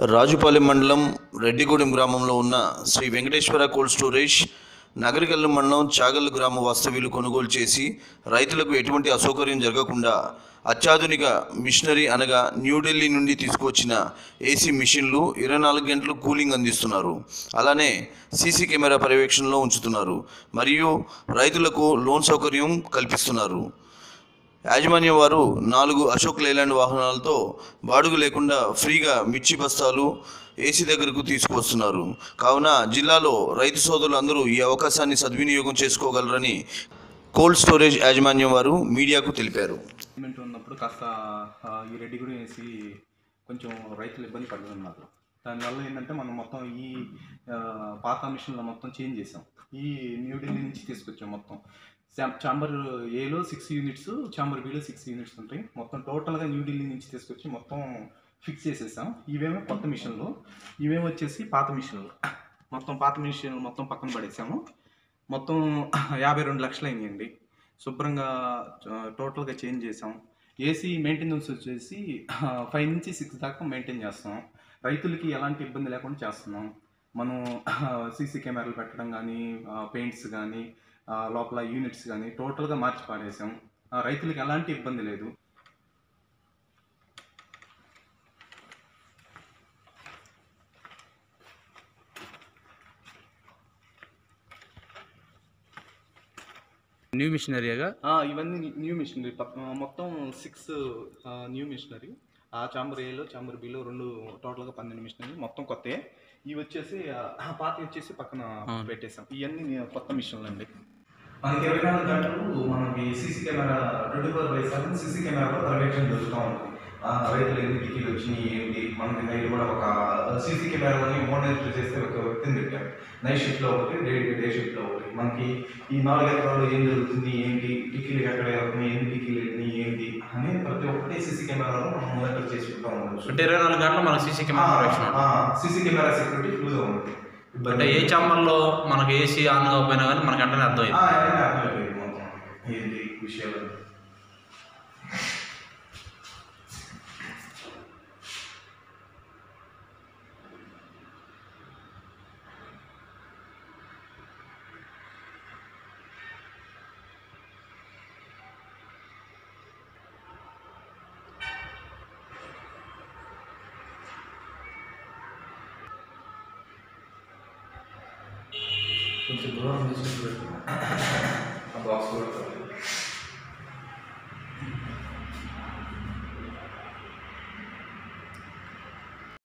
రాజుపాలెం మండలం రెడ్డిగూడెం గ్రామంలో ఉన్న శ్రీ వెంకటేశ్వర కోల్డ్ స్టోరేజ్ నగరికల్లు మండలం చాగల్లు గ్రామ వాస్తవ్యులు కొనుగోలు చేసి రైతులకు ఎటువంటి అసౌకర్యం జరగకుండా అత్యాధునిక మిషనరీ అనగా న్యూఢిల్లీ నుండి తీసుకువచ్చిన ఏసీ మిషన్లు ఇరవై నాలుగు గంటలు కూలింగ్ అందిస్తున్నారు అలానే సీసీ కెమెరా పర్యవేక్షణలో ఉంచుతున్నారు మరియు రైతులకు లోన్ సౌకర్యం కల్పిస్తున్నారు యాజమాన్యం వారు నాలుగు అశోక్ లేలాండ్ వాహనాలతో బాడుగు లేకుండా ఫ్రీగా మిర్చి బస్తాలు ఏసీ దగ్గరకు తీసుకువస్తున్నారు కావున జిల్లాలో రైతు సోదరులు అందరూ ఈ అవకాశాన్ని సద్వినియోగం చేసుకోగలరని కోల్డ్ స్టోరేజ్ యాజమాన్యం వారు మీడియాకు తెలిపారు పేమెంట్ ఉన్నప్పుడు కాస్త ఆ, ఈ రెడ్డి కూడా వేసి కొంచెం రైతులు ఇబ్బంది పడుతున్నారు దానివల్ల ఏంటంటే మనం మొత్తం ఈ ఆ, పాత మిషన్లో మొత్తం చేంజ్ చేసాం ఈ న్యూఢిల్లీ నుంచి తీసుకొచ్చాం మొత్తం శాం- చాంబర్ ఏలో సిక్స్ యూనిట్స్ చాంబర్ బిలో సిక్స్ యూనిట్స్ ఉంటాయి మొత్తం టోటల్గా న్యూఢిల్లీ నుంచి తీసుకొచ్చి మొత్తం ఫిక్స్ చేసేసాం ఇవేమో కొత్త మిషన్లు ఇవేమో వచ్చేసి పాత మిషన్లు మొత్తం పాత మిషన్ మొత్తం పక్కన పడేసాము మొత్తం యాభై రెండు లక్షలు అయినాయండి శుభ్రంగా ఆ, టోటల్గా చేంజ్ చేసాం ఏసీ మెయింటెనెన్స్ వచ్చేసి ఫైవ్ నుంచి సిక్స్ దాకా మెయింటైన్ చేస్తాం రైతులకి ఎలాంటి ఇబ్బంది లేకుండా చేస్తున్నాం మనం సీసీ కెమెరాలు పెట్టడం కానీ పెయింట్స్ కానీ లోపల యూనిట్స్ కానీ టోటల్గా మార్చి పాడేసాం ఆ, రైతులకి ఎలాంటి ఇబ్బంది లేదు న్యూ మిషనరీగా ఆ, ఇవన్నీ న్యూ మిషనరీ పక్- ఆ, మొత్తం సిక్స్ న్యూ మిషనరీ ఆ చాంబర్ ఏలో చాంబర్ బిలో రెండు టోటల్గా పన్నెండు మిషనరీ మొత్తం కొత్త ఇవి వచ్చేసి ఆ, పాత వచ్చేసి పక్కన పెట్టేసాం ఇవన్నీ కొత్త మిషన్లు అండి మనకి ఇరవై నాలుగు గంటలు మనకి CC camera twenty four by seven CC camera పర్యవేక్షణ జరుగుతూ ఉంటుంది ఆ, రైతులు ఎన్ని టికెట్లు వచ్చినాయి ఏంటి మనకి నైట్ కూడా ఒక సీసీ కెమెరాని మోనిటర్ చేస్తే ఒక వ్యక్తిని పెట్టాం నైట్ షిఫ్ట్లో ఒకటి డే డే షిఫ్ట్లో ఒకటి మనకి ఈ నాలుగు ఎకరాలు ఏం జరుగుతుంది ఏంటి టిక్కీలు ఎక్కడ వెళ్తున్నాయి ఎన్ని టిక్కీలు వెళ్ళినాయి ఏంటి అని ప్రతి ఒక్కటి సీసీ కెమెరాలో మనం మోనిటర్ చేసి పెడతా ఉండొచ్చు అంటే ఇరవై నాలుగు గంటలు మనకు సీసీ కెమెరా పర్యవేక్షణ ఉంటుంది. సీసీ కెమెరా సెక్యూరిటీ ఫుల్గా ఉంది అంటే ఏ చాంబర్లో మనకి ఏసీ ఆన్ కాకపోయినా కానీ మనకి వెంటనే అర్థమైంది ఆ, అవన్నీ అర్థమైపోయింది మొత్తం ఏంటి విషయాలు కొంచెం దూరం తీసుకుని ఆ బాక్స్ కూడా